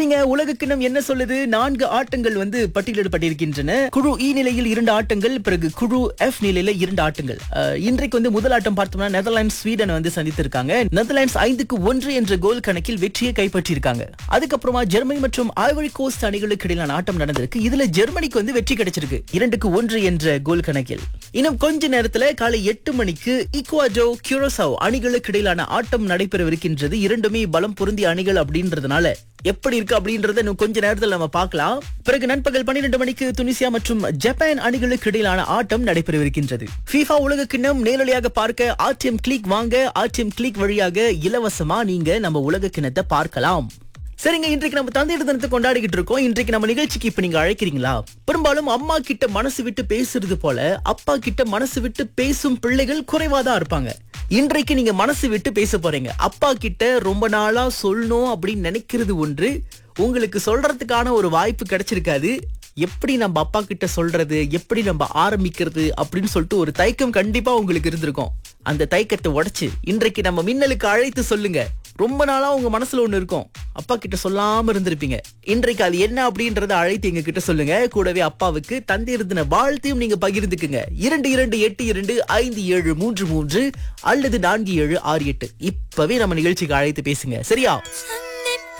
சரிங்க உலக கிண்ணம் என்ன சொல்லுது நான்கு ஆட்டங்கள் வந்து பட்டியலிடப்பட்டிருக்கின்றன குழு இ நிலையில் இரண்டு ஆட்டங்கள் பிறகு குழு எஃப் நிலையில இரண்டு ஆட்டங்கள் அஹ், இன்றைக்கு வந்து முதல் ஆட்டம் பார்த்தோம்னா நெதர்லாந்து ஸ்வீடன் வந்து சந்தித்திருக்காங்க நெதர்லாந்து ஐந்துக்கு ஒன்று என்ற கோல் கணக்கில் வெற்றியை கைப்பற்றியிருக்காங்க அதுக்கப்புறமா ஜெர்மனி மற்றும் ஐவரி கோஸ்ட் அணிகளுக்கு இடையிலான ஆட்டம் நடந்திருக்கு இதுல ஜெர்மனிக்கு வந்து வெற்றி கிடைச்சிருக்கு இரண்டுக்கு ஒன்று என்ற கோல் கணக்கில் இன்னும் கொஞ்ச நேரத்துல காலை எட்டு மணிக்கு ஈக்குவாடோ கியூரோசாவ் அணிகளுக்கு இடையிலான ஆட்டம் நடைபெறவிருக்கின்றது இரண்டுமே பலம் பொருந்திய அணிகள் அப்படின்றதுனால எப்படி இருக்கு அப்படின்றத இன்னும் கொஞ்ச நேரத்தில் நம்ம பார்க்கலாம் பிறகு நண்பகல் பன்னிரண்டு மணிக்கு துனிசியா மற்றும் ஜப்பான் அணிகளுக்கு இடையிலான ஆட்டம் நடைபெறவிருக்கின்றது FIFA உலக கிண்ணம் நேரடியாக பார்க்க ஆர்டிஎம் கிளிக் வாங்க ஆர்டிஎம் கிளிக் வழியாக இலவசமா நீங்க நம்ம உலக கிண்ணத்தை பார்க்கலாம் சரிங்க இன்றைக்கு நம்ம தந்தையர் தினத்தை கொண்டாடிக்கிட்டு இருக்கோம் இன்றைக்கு நம்ம நிகழ்ச்சிக்கு இப்ப நீங்க அழைக்கிறீங்களா பெரும்பாலும் அம்மா கிட்ட மனசு விட்டு பேசுறது போல அப்பா கிட்ட மனசு விட்டு பேசும் பிள்ளைகள் குறைவா தான் இருப்பாங்க இன்றைக்கு நீங்க மனசு விட்டு பேச போறீங்க அப்பா கிட்ட ரொம்ப நாளா சொல்லணும் அப்படின்னு நினைக்கிறது ஒன்று உங்களுக்கு சொல்றதுக்கான ஒரு வாய்ப்பு கிடைச்சிருக்காது எப்படி நம்ம அப்பா கிட்ட சொல்றது எப்படி நம்ம ஆரம்பிக்கிறது அப்படின்னு சொல்லிட்டு ஒரு தயக்கம் கண்டிப்பா உங்களுக்கு இருந்திருக்கும் அந்த தயக்கத்தை உடைச்சு இன்றைக்கு நம்ம மின்னலுக்கு அழைத்து சொல்லுங்க ரொம்ப நாளா உங்க மனசுல ஒண்ணு இருக்கும் அப்பா கிட்ட சொல்லாம இருந்திருப்பீங்க இன்றைக்கு அது என்ன அப்படின்றத அழைத்து எங்க கிட்ட சொல்லுங்க கூடவே அப்பாவுக்கு தந்தை இருந்தின வாழ்த்தையும் நீங்க பகிர்ந்துக்குங்க இரண்டு இரண்டு எட்டு இரண்டு ஐந்து ஏழு மூன்று மூன்று அல்லது நான்கு ஏழு ஆறு எட்டு இப்பவே நம்ம நிகழ்ச்சிக்கு அழைத்து பேசுங்க சரியா